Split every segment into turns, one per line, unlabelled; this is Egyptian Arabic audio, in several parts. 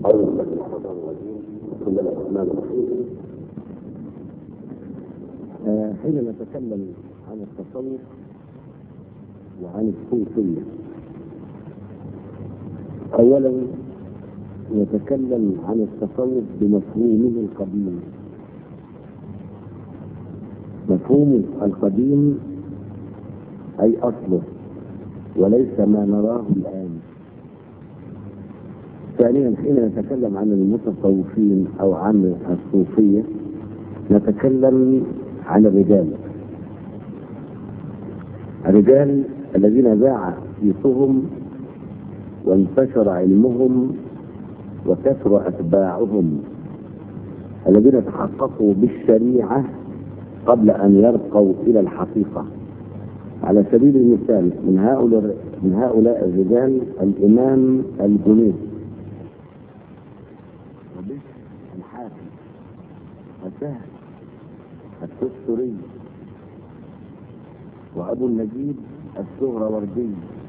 أعوذ بالله من الشيطان الرجيم بسم الله الرحمن الرحيم آه، حين نتكلم عن التصوف وعن الصوفية أولا نتكلم عن التصوف بمفهومه القديم مفهومه القديم أي أصله وليس ما نراه الآن ثانيا حين نتكلم عن المتصوفين أو عن الصوفية نتكلم عن الرجال الرجال الذين ذاع صيتهم وانتشر علمهم وكثر أتباعهم الذين تحققوا بالشريعة قبل أن يرقوا إلى الحقيقة على سبيل المثال من هؤلاء من هؤلاء الرجال الإمام الجنيد وبشر الحافي وسهل التستري وأبو النجيب السهروردي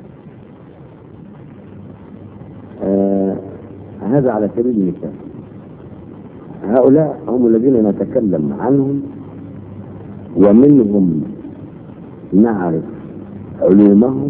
آه هذا على سبيل المثال هؤلاء هم الذين نتكلم عنهم ومنهم نعرف علومهم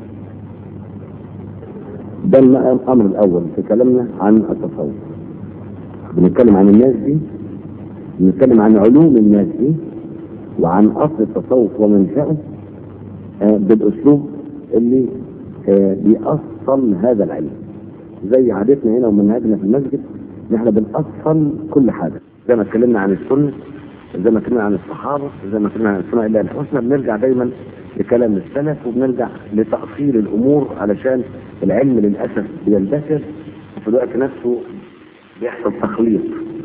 ده الامر الاول في كلامنا عن التصوف بنتكلم عن الناس دي بنتكلم عن علوم الناس دي وعن اصل التصوف ومنشأه آه بالاسلوب اللي آه بيأصل هذا العلم زي عادتنا هنا ومنهجنا في المسجد ان احنا بنأصل كل حاجه زي ما اتكلمنا عن السنه زي ما اتكلمنا عن الصحابه زي ما اتكلمنا عن السنه الا الحسنى بنرجع دايما لكلام السلف وبنرجع لتأصيل الامور علشان العلم للاسف بيندثر وفي الوقت نفسه بيحصل تخليط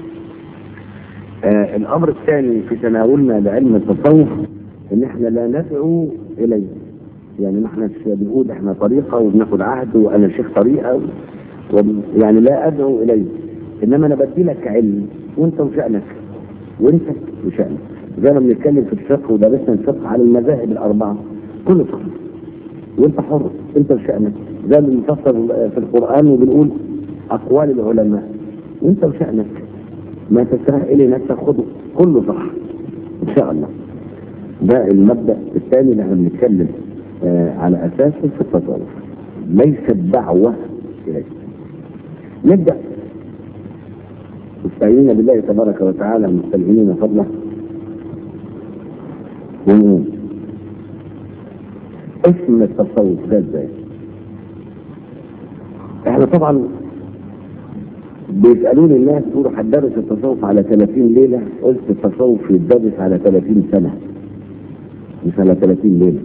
آه الامر الثاني في تناولنا لعلم التصوف ان احنا لا ندعو اليه يعني ما احنا بنقول احنا طريقه وبناخد عهد وانا شيخ طريقه يعني لا ادعو اليه انما انا بدي لك علم وانت وشانك وانت وشانك زي ما بنتكلم في الفقه ودرسنا الفقه على المذاهب الاربعه كله صح وانت حر انت وشانك زي ما بنفسر في القران وبنقول اقوال العلماء وانت وشانك ما تستهل نفسك خده كله صح ان شاء الله ده المبدا الثاني اللي احنا بنتكلم آه على اساسه في التصوف ليست دعوه اليه نبدا مستعينين بالله تبارك وتعالى مستلهمين فضله ونقول اسم التصوف ده ازاي؟ احنا طبعا بيسالوني الناس تقولوا هتدرس التصوف على 30 ليله قلت التصوف يتدرس على 30 سنه مش على 30 ليله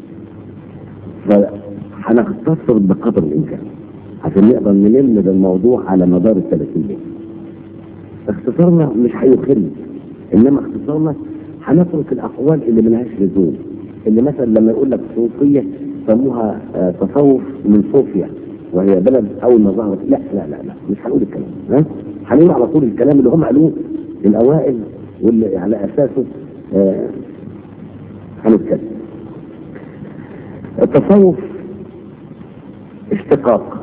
فهنختصر بقدر الامكان عشان نقدر نلم الموضوع على مدار ال 30 ليله اختصارنا مش هيخل انما اختصارنا هنترك الاقوال اللي ملهاش لزوم اللي مثلا لما يقول لك صوفيه سموها آه تصوف من صوفيا وهي بلد اول ما ظهرت لا لا لا لا مش هنقول الكلام ها هنقول على طول الكلام اللي هم قالوه الاوائل واللي على اساسه آه هنتكلم التصوف اشتقاق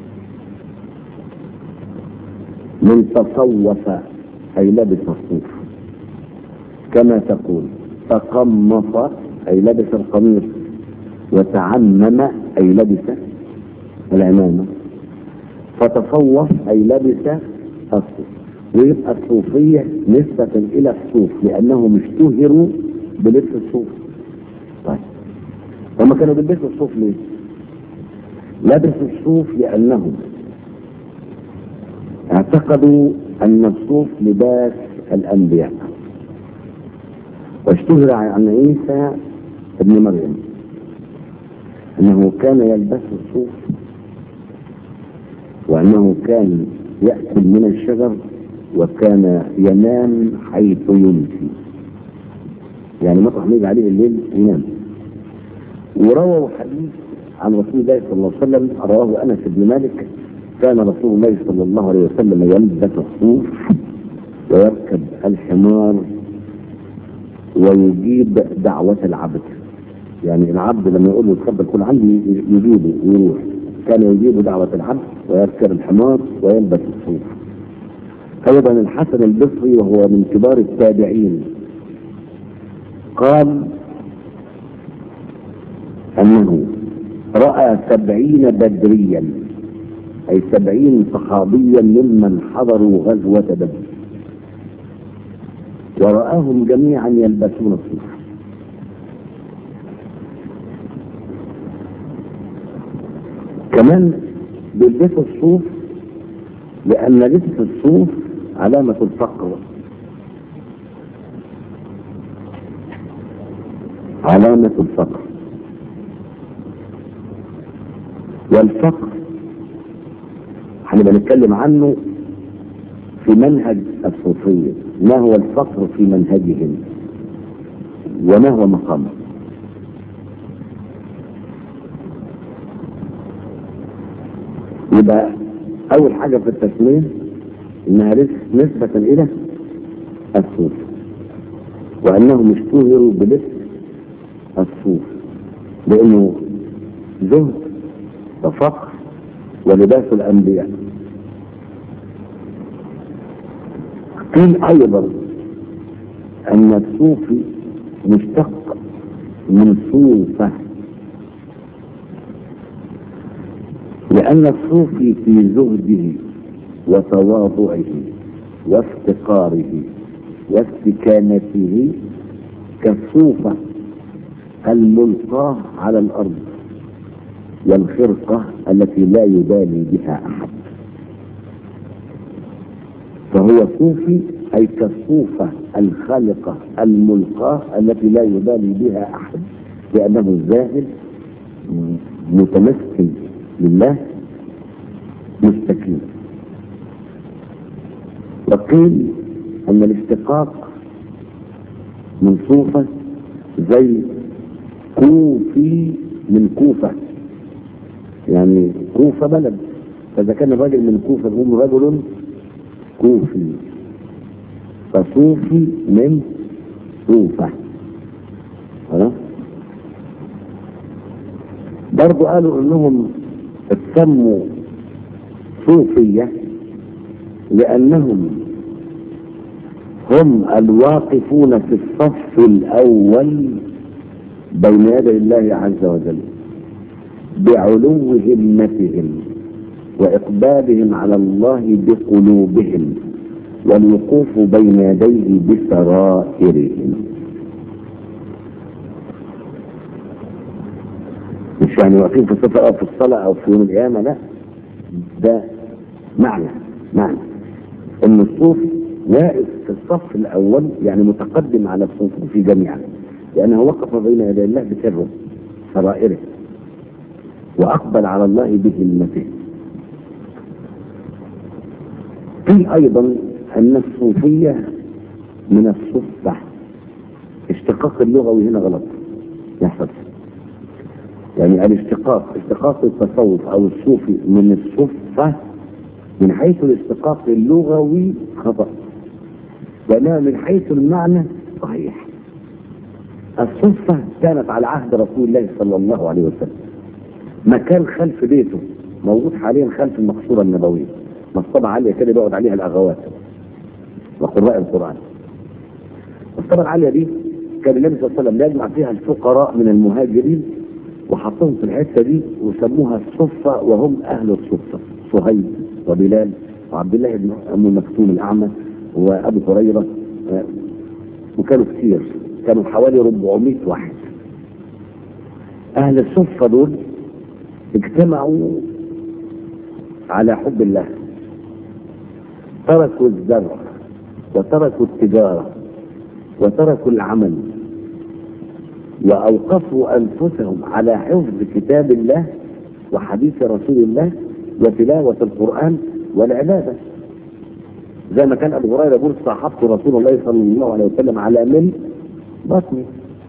من تصوف أي لبس الصوف كما تقول تقمص أي لبس القميص وتعمم أي لبس العمامة فتصوف أي لبس الصوف ويبقى الصوفية نسبة إلى الصوف لأنهم اشتهروا بلبس الصوف طيب هم كانوا بيلبسوا الصوف ليه؟ لبسوا الصوف لأنهم اعتقدوا ان الصوف لباس الانبياء واشتهر عن عيسى ابن مريم انه كان يلبس الصوف وانه كان ياكل من الشجر وكان ينام حيث يمشي يعني مطرح ما يجي عليه الليل ينام ورووا حديث عن رسول الله صلى الله عليه وسلم رواه انس بن مالك كان رسول الله صلى الله عليه وسلم يلبس الصوف ويركب الحمار ويجيب دعوة العبد يعني العبد لما يقول له اتفضل كل عندي يجيبه ويروح كان يجيب دعوة العبد ويذكر الحمار ويلبس الصوف أيضا الحسن البصري وهو من كبار التابعين قال أنه رأى سبعين بدريا أي سبعين صحابيا ممن حضروا غزوة بدر ورآهم جميعا يلبسون الصوف كمان بيلبسوا الصوف لأن لبس الصوف علامة الفقر علامة الفقر والفقر هنبقى نتكلم عنه في منهج الصوفية ما هو الفقر في منهجهم وما هو مقامه يبقى أول حاجة في التسمية إنها نسبة إلى الصوف وأنهم اشتهروا بلبس الصوف لأنه زهد وفقر ولباس الأنبياء قيل أيضا أن الصوفي مشتق من صوفة لأن الصوفي في زهده وتواضعه وافتقاره واستكانته كالصوفة الملقاة على الأرض والخرقة التي لا يبالي بها أحد فهو صوفي أي كالصوفة الخالقة الملقاة التي لا يبالي بها أحد لأنه زاهد متمسك لله مستكين وقيل أن الاشتقاق من صوفة زي كوفي من كوفة يعني كوفة بلد فإذا كان الراجل من كوفة يقول رجل كوفي فصوفي من صوفة خلاص برضو قالوا انهم اتسموا صوفية لانهم هم الواقفون في الصف الاول بين يدي الله عز وجل بعلو همتهم واقبالهم على الله بقلوبهم والوقوف بين يديه بسرائرهم مش يعني واقفين في الصف او في الصلاه او في يوم القيامه لا ده معنى معنى ان الصوفي واقف في الصف الاول يعني متقدم على الصفوف جميعا لانه وقف بين يدي الله بسره سرائره واقبل على الله بهمته قيل ايضا ان الصوفيه من الصفه اشتقاق اللغوي هنا غلط يحصل يعني الاشتقاق اشتقاق التصوف او الصوفي من الصفه من حيث الاشتقاق اللغوي خطا لانها من حيث المعنى صحيح الصفه كانت على عهد رسول الله صلى الله عليه وسلم مكان خلف بيته موجود حاليا خلف المقصوره النبويه مصطبة عالية كده بيقعد عليها الأغوات وقراء القرآن المصطبة العالية دي كان النبي صلى الله عليه وسلم يجمع فيها الفقراء من المهاجرين وحطهم في الحتة دي وسموها الصفة وهم أهل الصفة صهيب وبلال وعبد الله بن أم مكتوم الأعمى وأبو هريرة وكانوا كثير كانوا حوالي 400 واحد أهل الصفة دول اجتمعوا على حب الله تركوا الزرع وتركوا التجارة وتركوا العمل وأوقفوا أنفسهم على حفظ كتاب الله وحديث رسول الله وتلاوة القرآن والعبادة زي ما كان أبو هريرة يقول صاحبت رسول الله صلى الله عليه وسلم على مل بطني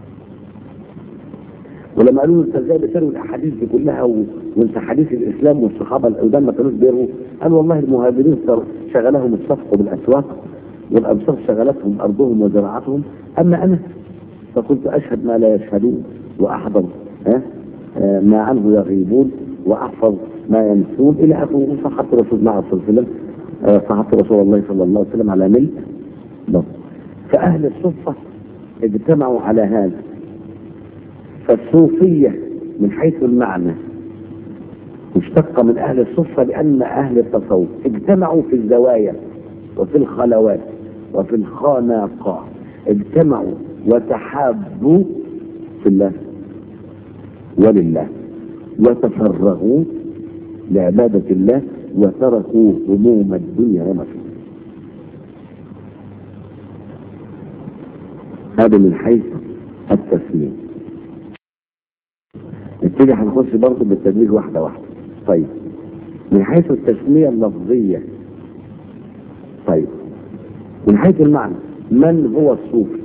ولما قالوا له انت ازاي بتروي الاحاديث دي كلها و... وانت حديث الاسلام والصحابه القدام ما كانوش بيروا قال والله المهاجرين شغلهم الصفق بالاسواق والانصار شغلتهم ارضهم وزراعتهم اما انا فكنت اشهد ما لا يشهدون واحضر ها ما عنه يغيبون واحفظ ما يمسون الى اخره صحت رسول الله صلى الله عليه وسلم آه، صحت رسول الله صلى الله عليه وسلم على ملء بطن فاهل الصفه اجتمعوا على هذا فالصوفيه من حيث المعنى مشتقه من اهل الصفه لان اهل التصوف اجتمعوا في الزوايا وفي الخلوات وفي الخانقات اجتمعوا وتحابوا في الله ولله وتفرغوا لعبادة الله وتركوا هموم الدنيا وما فيها هذا من حيث التسليم نبتدي هنخش برضه بالتدريج واحدة واحدة طيب من حيث التسمية اللفظية طيب من حيث المعنى من هو الصوفي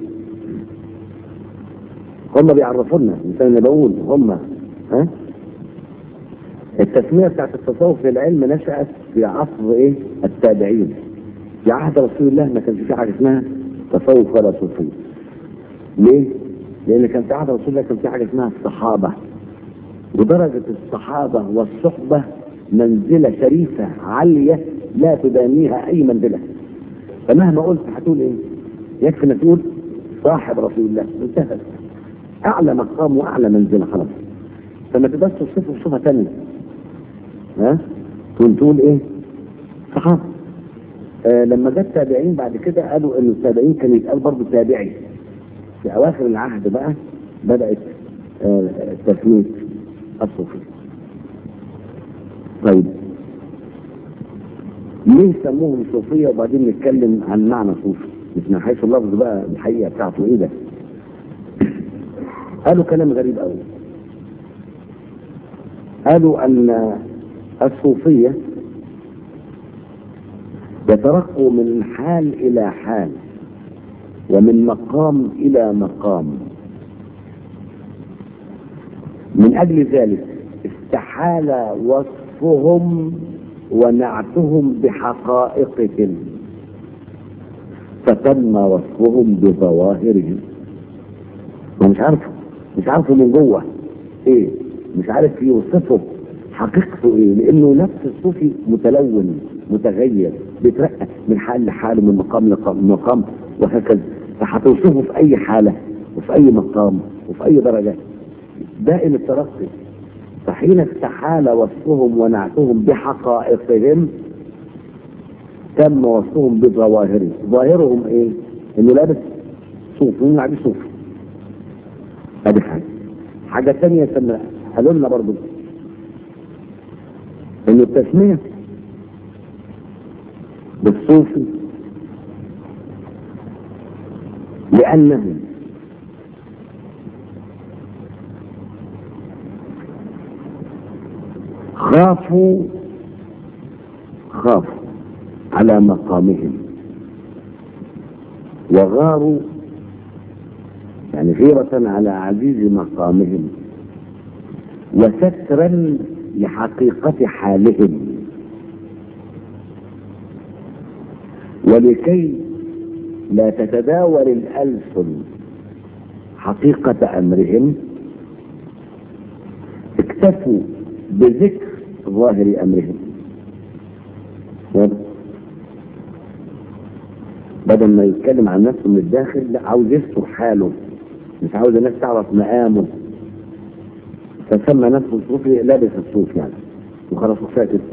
هم بيعرفونا مثلا انا بقول هم ها التسميه بتاعت التصوف للعلم نشات في عصر ايه التابعين في عهد رسول الله ما كانش في حاجه اسمها تصوف ولا صوفيه ليه؟ لان كان في عهد رسول الله كان في حاجه اسمها الصحابه ودرجه الصحابه والصحبه منزله شريفه عاليه لا تدانيها اي منزله فمهما قلت هتقول ايه؟ يكفي انك تقول صاحب رسول الله انتهى اعلى مقام واعلى منزله خلاص فما تقدرش توصفه بصفه ثانيه ها تقول تقول ايه صحابه آه لما جت التابعين بعد كده قالوا ان التابعين كان يتقال برضه تابعي في اواخر العهد بقى بدات آه تسميه الصوفيه طيب ليه سموهم صوفيه وبعدين نتكلم عن معنى صوفي مش من حيث اللفظ بقى الحقيقه بتاعته ايه ده قالوا كلام غريب قوي قالوا ان الصوفيه يترقوا من حال الى حال ومن مقام الى مقام من اجل ذلك استحال وصفهم ونعتهم بحقائقهم فتم وصفهم بظواهرهم ما مش عارفه مش عارفه من جوه ايه مش عارف يوصفه حقيقته ايه لانه نفس الصوفي متلون متغير بيترقى من حال لحال من مقام لمقام وهكذا فهتوصفه في اي حاله وفي اي مقام وفي اي درجه دائم الترقي فحين استحال وصفهم ونعتهم بحقائقهم تم وصفهم بظواهرهم ظاهرهم ايه انه لابس صوف من عليه صوف ادي حاجه حاجه ثانيه سمع قالوا لنا برضه انه التسميه بالصوفي لانهم خافوا خافوا على مقامهم وغاروا يعني غيرة على عزيز مقامهم وسترا لحقيقة حالهم ولكي لا تتداول الألسن حقيقة أمرهم اكتفوا بذكر ظاهر أمرهم بدل ما يتكلم عن نفسه من الداخل لا عاوز يستر حاله مش عاوز الناس تعرف مقامه فسمى نفسه صوفي لابس الصوف يعني وخلاص كفايه كده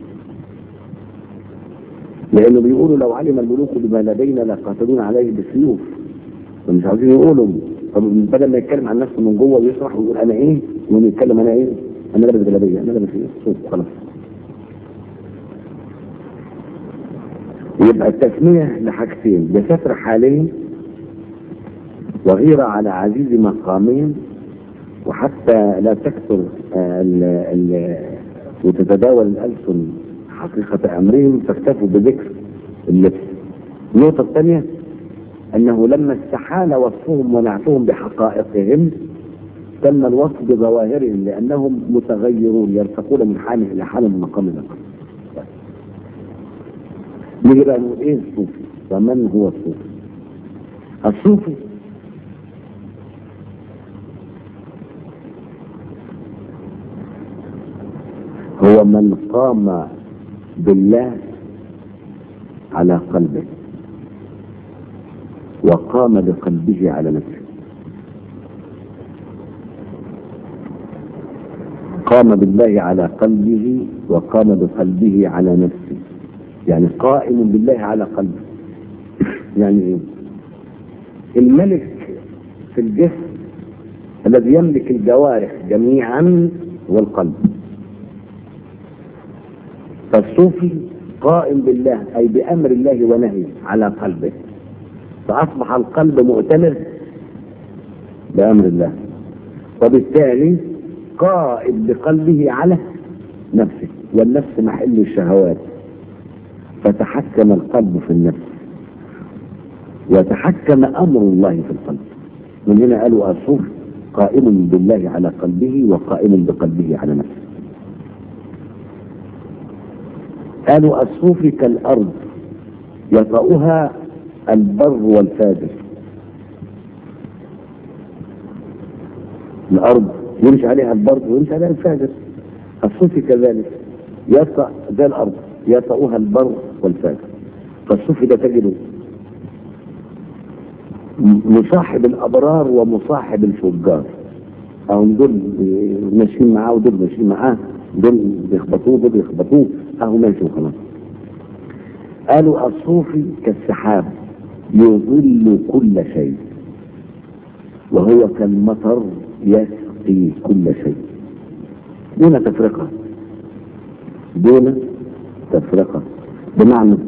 لانه بيقولوا لو علم الملوك بما لدينا لقاتلون عليه بالسيوف فمش عاوزين يقولوا طب بدل ما يتكلم عن نفسه من جوه ويشرح ويقول انا ايه ويقوم يتكلم انا ايه انا لابس جلابيه انا لابس صوف خلاص يبقى التسمية لحاجتين بستر حالهم وغيرة على عزيز مقامهم وحتى لا تكثر ال ال وتتداول الألسن حقيقة أمرهم فاكتفوا بذكر اللبس النقطة الثانية أنه لما استحال وصفهم ونعتهم بحقائقهم تم الوصف بظواهرهم لأنهم متغيرون يرتقون من حال إلى حال من مقام إلى مقام نيجي بقى نقول ايه الصوفي ومن هو الصوفي الصوفي هو ومن قام بالله على قلبه وقام بقلبه على نفسه قام بالله على قلبه وقام بقلبه على نفسه يعني قائم بالله على قلبه يعني ايه الملك في الجسم الذي يملك الجوارح جميعا هو القلب فالصوفي قائم بالله اي بامر الله ونهيه على قلبه فاصبح القلب مؤتمر بامر الله وبالتالي قائم بقلبه على نفسه والنفس محل الشهوات فتحكم القلب في النفس وتحكم امر الله في القلب من هنا قالوا الصوف قائم بالله على قلبه وقائم بقلبه على نفسه قالوا الصوف كالارض يطأها البر والفاجر الارض يمشي عليها البر ويمشي عليها الفاجر الصوفي كذلك يطأ زي الارض يطأها البر والفاجر فالصوفي ده تجده مصاحب الابرار ومصاحب الفجار او دول ماشيين معاه ودول ماشيين معاه دول بيخبطوه دول بيخبطوه اهو ماشي وخلاص قالوا الصوفي كالسحاب يظل كل شيء وهو كالمطر يسقي كل شيء دون تفرقه دون تفرقه بمعنى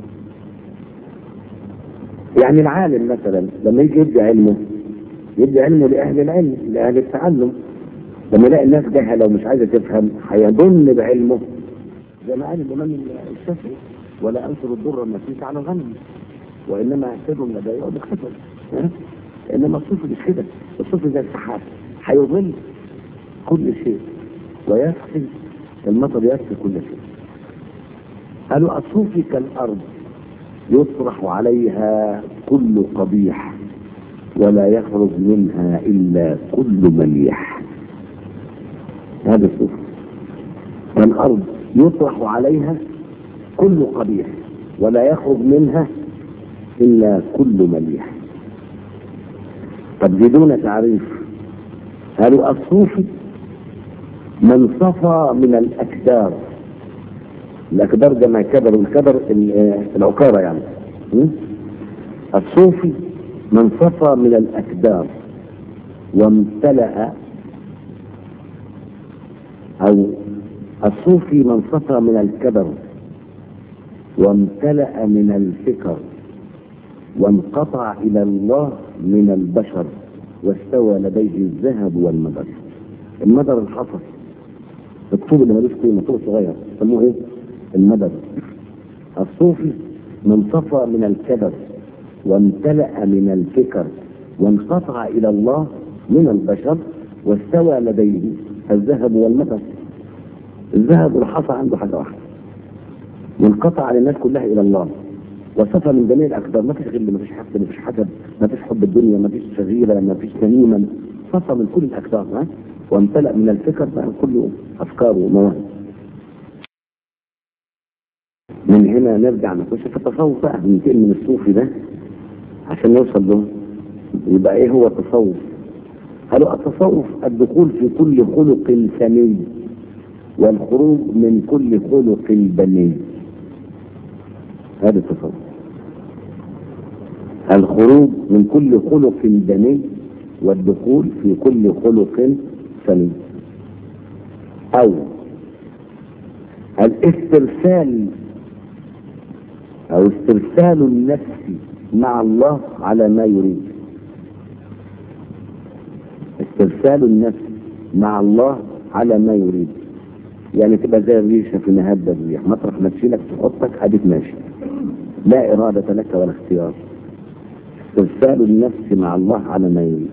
يعني العالم مثلا لما يجي يدي علمه يدي علمه لاهل العلم لاهل التعلم لما يلاقي الناس جهله ومش عايزه تفهم هيضن بعلمه زي ما قال الامام الشافعي ولا انصر الضر النفيس على الغنم وانما اعتبروا لدي وبخفر انما الصوفي مش كده الصوفي زي السحاب هيظل كل شيء ويسقي المطر يسقي كل شيء قالوا الصوفي كالارض يطرح عليها كل قبيح ولا يخرج منها الا كل مليح هذا الصوف الارض يطرح عليها كل قبيح ولا يخرج منها الا كل مليح طب بدون تعريف قالوا الصوفي من صفى من الاكدار الاكدار جمع كدر والكدر العكارة يعني الصوفي من صفى من الاكدار وامتلأ او الصوفي من صفى من الكدر وامتلأ من الفكر وانقطع الى الله من البشر واستوى لديه الذهب والمدر المدر الحصى الطوب اللي ملوش قيمه طوب صغير يسموه ايه؟ المدد الصوفي من صفى من الكدر وامتلأ من الفكر وانقطع إلى الله من البشر واستوى لديه الذهب والمدد الذهب والحصى عنده حاجة واحدة وانقطع عن الناس كلها إلى الله وصفى من جميع الأقدار ما فيش غل ما فيش حسد ما فيش حسد ما فيش حب الدنيا ما فيش شغيرة ما فيش نميمة صفى من كل الأقدار ها وامتلأ من الفكر بقى كله أفكار ومواهب من هنا نرجع نخش في التصوف بقى ننتقل من الصوفي ده عشان نوصل له يبقى ايه هو التصوف؟ قالوا التصوف الدخول في كل خلق سمي والخروج من كل خلق بني هذا التصوف الخروج من كل خلق بني والدخول في كل خلق سمي او الاسترسال او استرسال النفس مع الله على ما يريد استرسال النفس مع الله على ما يريد يعني تبقى زي الريشة في نهاد الريح مطرح ما تشيلك تحطك اديك ماشي لا إرادة لك ولا اختيار استرسال النفس مع الله على ما يريد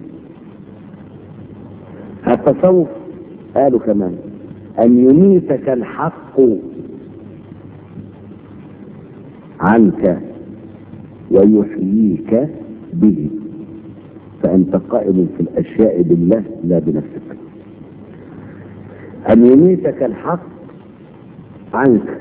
التصوف قالوا كمان أن يميتك الحق عنك ويحييك به فأنت قائم في الأشياء بالله لا بنفسك أن يميتك الحق عنك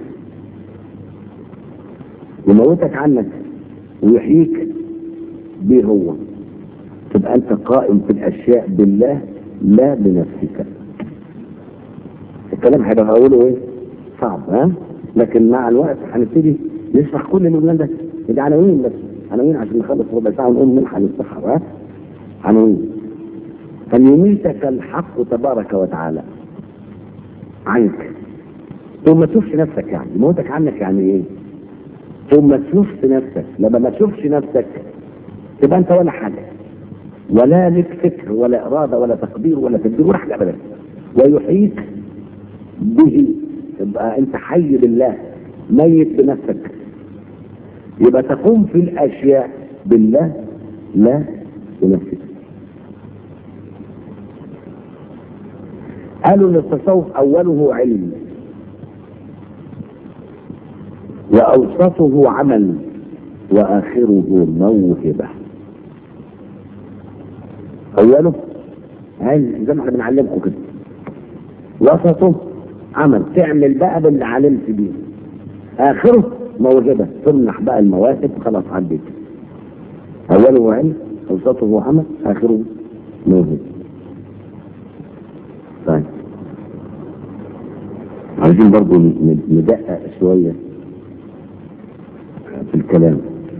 يموتك عنك ويحييك به هو تبقى انت قائم في الاشياء بالله لا بنفسك الكلام هيبقى هقوله ايه صعب ها لكن مع الوقت هنبتدي نشرح كل الجملة ده دي عناوين بس عناوين عشان نخلص ربع ساعه ونقوم نلحق نفتحها ها عناوين أن يميتك الحق تبارك وتعالى عنك ثم ما تشوفش نفسك يعني موتك عنك يعني ايه ثم ما تشوفش نفسك لما ما تشوفش نفسك تبقى انت ولا حاجه ولا لك فكر ولا اراده ولا تقدير ولا تدبير ولا حاجه ابدا ويحييك به تبقى انت حي بالله ميت بنفسك يبقى تقوم في الاشياء بالله لا بنفسك قالوا ان التصوف اوله علم واوسطه عمل واخره موهبه اوله علم زي ما احنا بنعلمكم كده وسطه عمل تعمل بقى باللي علمت بيه اخره موهبه تمنح بقى المواهب خلاص عديت اوله علم اوسطه عمل اخره موهبه طيب عايزين برضو ندقق شوية في الكلام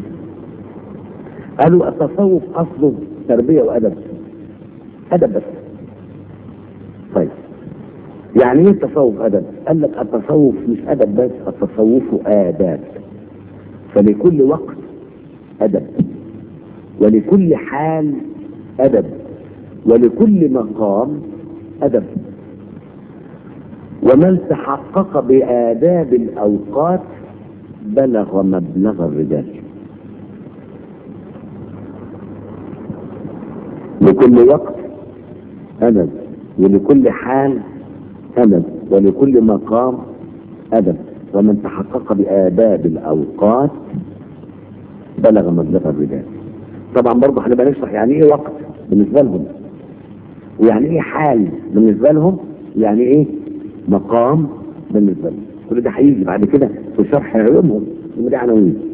قالوا التصوف أصله تربية وأدب أدب بس طيب يعني ايه التصوف أدب؟ قال لك التصوف مش أدب بس التصوف آداب فلكل وقت أدب ولكل حال أدب ولكل مقام أدب ومن تحقق بآداب الأوقات بلغ مبلغ الرجال لكل وقت أدب ولكل حال أدب ولكل مقام أدب ومن تحقق بآداب الأوقات بلغ مبلغ الرجال طبعا برضه هنبقى نشرح يعني ايه وقت بالنسبه لهم ويعني ايه حال بالنسبه لهم يعني ايه مقام بالنسبه لهم كل ده هيجي بعد كده في شرح علومهم ودي عناوين